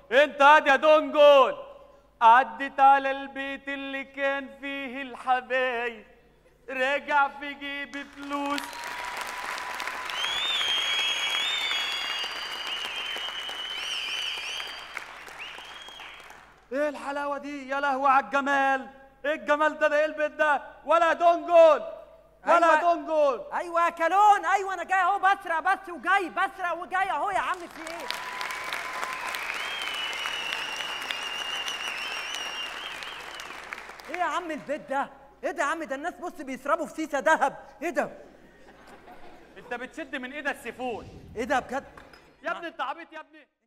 انت هاد يا دونجول عدت على البيت اللي كان فيه الحبايب راجع في جيبي فلوس ايه الحلاوه دي يا لهوي على الجمال ايه الجمال ده ده ايه البيت ده ولا دونجول ولا أيوة. دونجول ايوه يا كالون ايوه انا جاي اهو بسرق بس وجاي بسرق وجاي اهو يا عم في ايه ايه يا عم البيت ده ايه ده يا عم ده الناس بص بيسربوا في سيسه ذهب ايه ده انت بتشد من ايدك السيفون ايه ده بجد يا ابني انت عبيط يا ابني